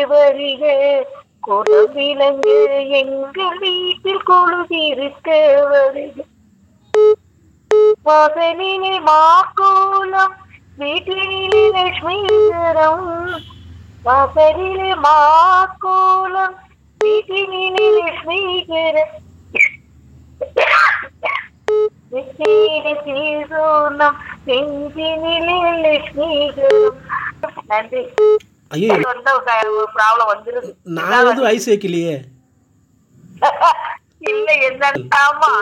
வருக குலவிலங்கு எங்கள் வீட்டில் கொழுதிருக்க வருக வாசலிலே மாக்கோலம் வீட்டினிலே லட்சுமிகரம் வாசலிலே மாக்கோலம் வீட்டினிலே லட்சுமிகரம் வெற்றியிலே சீசோனம் நெஞ்சினிலே லட்சுமிகரம் நன்றி ஐயோ வந்து ஒரு ப்ராப்ளம் வந்துருது நான் எதுவும் ஐஸ் வைக்கலையே இல்ல என்ன ஆமா